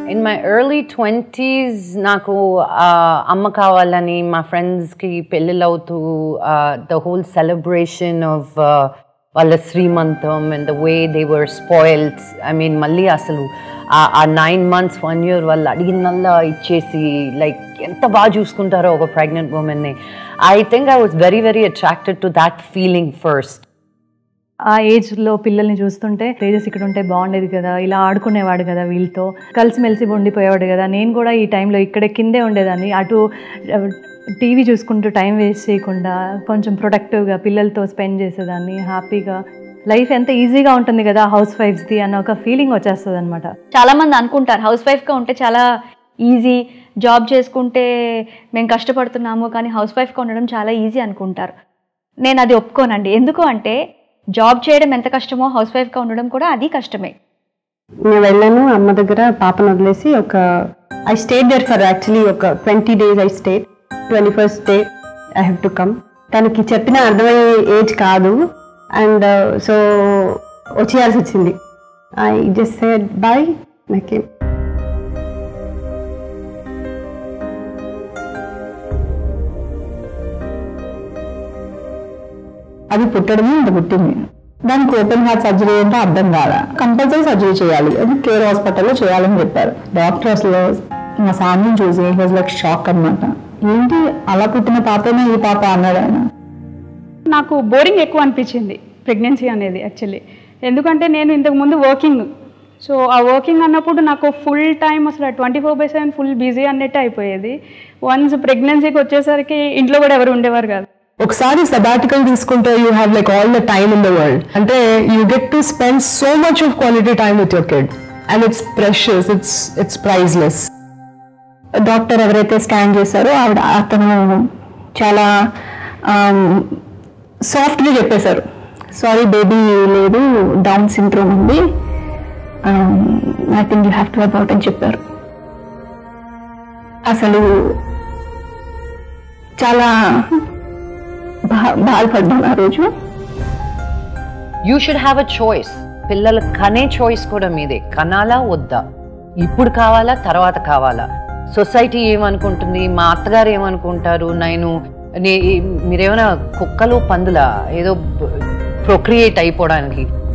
in my early twenties నాకు ఆ, అమ్మ కావాలని మా ఫ్రెండ్స్కి పెళ్ళిళ్ళు అవుతూ ద హోల్ సెలబ్రేషన్ ఆఫ్ వాళ్ళ srimantham and the way they were spoils I mean మళ్ళీ అసలు ఆ- ఆ నైన్ మంత్స్ వన్ ఇయర్ వాళ్ళు అడిగినల్లా ఇచ్చేసి లైక్ ఎంత బాగా చూసుకుంటారో ఒక ప్రెగ్నెంట్ ఉమెన్ని I think I was very very attracted to that feeling first ఆ ఏజ్లో పిల్లల్ని చూస్తుంటే తేజస్ ఇక్కడ ఉంటే బాగుండేది కదా ఇలా ఆడుకునేవాడు కదా వీళ్ళతో కలిసిమెలిసి ఉండిపోయేవాడు కదా నేను కూడా ఈ టైంలో ఇక్కడే కిందే ఉండేదాన్ని అటు టీవీ చూసుకుంటూ టైం వేస్ట్ చేయకుండా కొంచెం ప్రొడక్టివ్గా పిల్లలతో స్పెండ్ చేసేదాన్ని హ్యాపీగా లైఫ్ ఎంత ఈజీగా ఉంటుంది కదా హౌస్ వైఫ్స్ది అన్న ఒక ఫీలింగ్ వచ్చేస్తుంది అనమాట చాలా మంది అనుకుంటారు హౌస్ వైఫ్గా ఉంటే చాలా ఈజీ జాబ్ చేసుకుంటే మేము కష్టపడుతున్నాము కానీ హౌస్ వైఫ్గా ఉండడం చాలా ఈజీ అనుకుంటారు నేను అది ఒప్పుకోనండి ఎందుకు అంటే జాబ్ చేయడం ఎంత కష్టమో హౌస్ వైఫ్గా ఉండడం కూడా అది కష్టమే నేను వెళ్ళాను అమ్మ దగ్గర పాపను వదిలేసి ఒక I stayed there for actually ఒక twenty days I stayed twenty first day I have to come తనకి చెప్పిన అర్థమయ్యే ఏజ్ కాదు అండ్ సో వచ్చేయాల్సి వచ్చింది ఐ జస్ట్ సెడ్ బాయ్ నాకేం అది పుట్టడమే ఇంత పుట్టింది దానికి ఓపెన్ హార్ట్ సర్జరీ అంటే అర్థం కాదా కంపల్సరీ సర్జరీ చేయాలి అది కేర్ హాస్పిటల్లో చేయాలని చెప్పారు డాక్టర్ అసలు మా ఫ్యామిలీని చూసి వాజ్ లైక్ షాక్ అన్నమాట ఏంటి అలా పుట్టిన పాపనే ఈ పాప అన్నాడు ఆయన నాకు బోరింగ్ ఎక్కువ అనిపించింది ప్రెగ్నెన్సీ అనేది యాక్చువల్లీ ఎందుకంటే నేను ఇంతకు ముందు వర్కింగ్ సో ఆ వర్కింగ్ అన్నప్పుడు నాకు ఫుల్ టైం అసలు twenty four by seven full busy అన్నట్టే అయిపోయేది వన్స్ ప్రెగ్నెన్సీకి వచ్చేసరికి ఇంట్లో కూడా ఎవరు ఉండేవారు కాదు ఒకసారి సబాటికల్ తీసుకుంటే you have like all the time in the world అంటే you get to spend so much of quality time with your kid and it's precious it's it's priceless doctor ఎవరైతే స్కాన్ చేశారో ఆవిడ అతను చాలా సాఫ్ట్గా చెప్పేశారు సారీ బేబీ లేదు down syndrome ఉంది I think you have to about అని చెప్పారు అసలు చాలా బా- బాధపడ్డాను ఆ రోజు you should have a choice పిల్లలు కనే చాయిస్ కూడా మీదే కనాలా వద్దా ఇప్పుడు కావాలా తర్వాత కావాలా సొసైటీ ఏమనుకుంటుంది మా అత్తగారు ఏమనుకుంటారు నేను నే- మీరేమైనా కుక్కలు పందులా ఏదో ప్రొక్రియేట్ అయిపోవడానికి